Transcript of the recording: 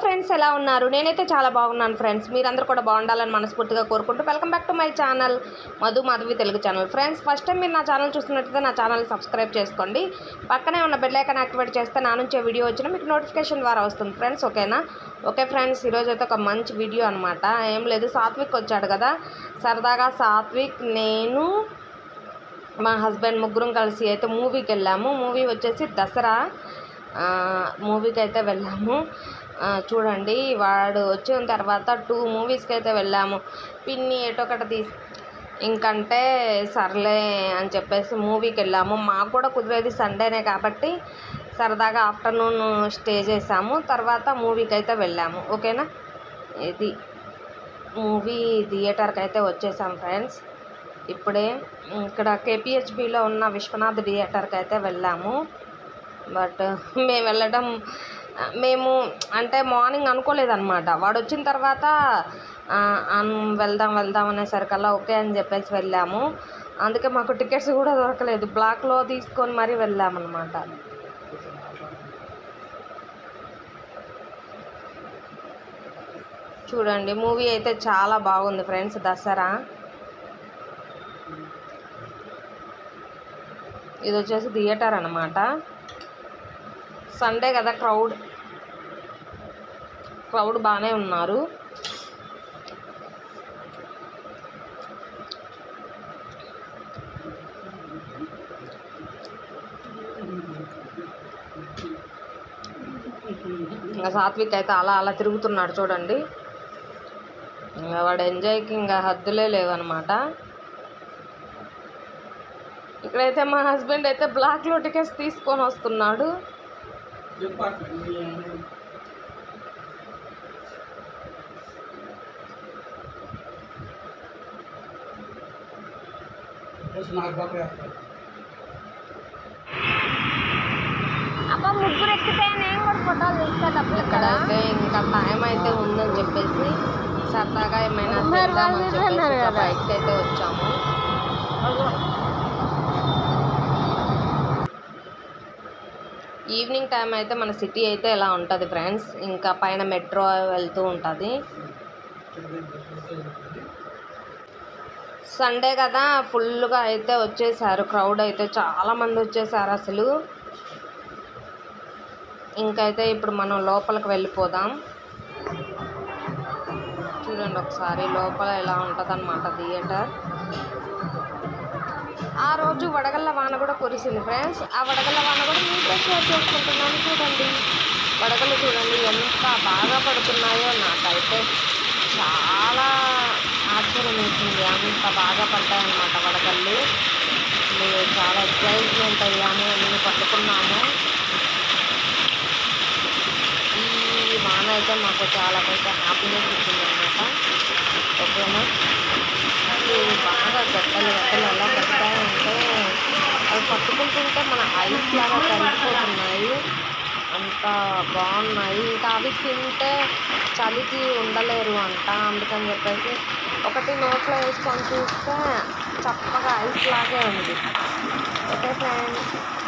Friends ఎలా ఉన్నారు నేనైతే చాలా బాగున్నాను ఫ్రెండ్స్ మీరందరూ కూడా బాగుండాలని మనస్ఫూర్తిగా కోరుకుంటూ welcome back to my channel Madhu Madhavi Telugu channel friends first time మీరు నా ఛానల్ చూస్తున్నట్టయితే నా ఛానల్ సబ్స్క్రైబ్ చేసుకోండి పక్కనే ఉన్న బెల్ ఐకాన్ యాక్టివేట్ చేస్తే నా నుంచే వీడియో వచ్చినా మీకు నోటిఫికేషన్ ద్వారా వస్తుంది ఫ్రెండ్స్ ఓకేనా ఓకే ఫ్రెండ్స్ ఈరోజు అయితే ఒక మంచి వీడియో అనమాట ఏం లేదు సాత్విక్ వచ్చాడు కదా సరదాగా సాత్విక్ నేను మా హస్బెండ్ ముగ్గురం కలిసి అయితే మూవీకి వెళ్ళాము మూవీ వచ్చేసి దసరా ఆ, మూవీకి అయితే వెళ్ళాము ఆ, చూడండి వాడు వచ్చిన తర్వాత టూ మూవీస్కి అయితే వెళ్ళాము పిన్ని ఏటొకటి తీసి ఇంకంటే సర్లే అని చెప్పేసి మూవీకి వెళ్ళాము మాకు కూడా కుదిరేది సండేనే కాబట్టి సరదాగా ఆఫ్టర్నూన్ స్టే చేసాము తర్వాత మూవీకి అయితే వెళ్ళాము ఓకేనా ఇది మూవీ థియేటర్కి అయితే వచ్చేసాం ఫ్రెండ్స్ ఇప్పుడే ఇక్కడ కేపిహెచ్బిలో ఉన్న విశ్వనాథ్ థియేటర్కి అయితే వెళ్ళాము బట్ మేము వెళ్ళడం మేము అంటే మార్నింగ్ అనుకోలేదన్నమాట వాడు వచ్చిన తర్వాత ఆ, అన్- వెళ్దాం వెళ్దాం అనేసరికల్లా ఓకే అని చెప్పేసి వెళ్ళాము అందుకే మాకు టికెట్స్ కూడా దొరకలేదు బ్లాక్లో తీసుకొని మరీ వెళ్ళామన్నమాట చూడండి మూవీ అయితే చాలా బాగుంది ఫ్రెండ్స్ దసరా ఇది వచ్చేసి థియేటర్ అనమాట సండే కదా క్రౌడ్ క్రౌడ్ బాగానే ఉన్నారు ఇంకా సాత్విక్ అయితే అలా అలా తిరుగుతున్నాడు చూడండి ఇంకా వాడు ఎంజాయ్కి ఇంకా హద్దులే లేవన్నమాట ఇక్కడైతే మా హస్బెండ్ అయితే బ్లాక్లో టికెట్స్ తీసుకొని వస్తున్నాడు అబ్బా ముగ్గురు ఎక్కితే నేను కూడా ఫోటోలు తీసుకోవాలి ఇక్కడైతే ఇంకా టైం అయితే ఉందని చెప్పేసి సరదాగా ఏమైనా ఉన్నారు తిందామని వాళ్ళు చెప్పేసి ఉన్నారు ఇంకా కదా. బయటకి అయితే వచ్చాము ఈవినింగ్ టైం అయితే మన సిటీ అయితే ఇలా ఉంటుంది ఫ్రెండ్స్ ఇంకా పైన మెట్రో వెళ్తూ ఉంటుంది సండే కదా ఫుల్గా అయితే వచ్చేసారు క్రౌడ్ అయితే చాలా మంది వచ్చేసారు అసలు ఇంకైతే ఇప్పుడు మనం లోపలికి వెళ్ళిపోదాం చూడండి ఒకసారి లోపల ఎలా ఉంటుంది అనమాట థియేటర్ ఆ రోజు వడగళ్ళ వాన కూడా కురిసింది ఫ్రెండ్స్ ఆ వడగళ్ళ వాన కూడా మీతో షేర్ చేసుకుంటున్నాను చూడండి వడగళ్ళు చూడండి ఎంత బాగా పడుతున్నాయో నాకైతే చాలా ఆశ్చర్యం వేసింది అంత బాగా పడ్డాయన్నమాట వడగళ్ళు మేము చాలా ఎక్సైట్మెంట్ అయ్యాము అన్ని పట్టుకున్నాము ఈ వాన అయితే మాకు చాలా కొంచెం హ్యాపీనెస్ ఇచ్చింది అనమాట ఓకేనా అది బాగా గడ్డలు గడ్డలు ఎలా పడతాయంటే అవి పట్టుకుంటుంటే మన ఐస్ లాగా కలిసిపోతున్నాయి అంత బాగున్నాయి ఇంకా అవి తింటే చలికి ఉండలేరు అంట అందుకని చెప్పేసి ఒకటి నోట్లో వేసుకొని చూస్తే చప్పగా ఐస్ లాగే ఉంది ఓకే ఫ్రెండ్స్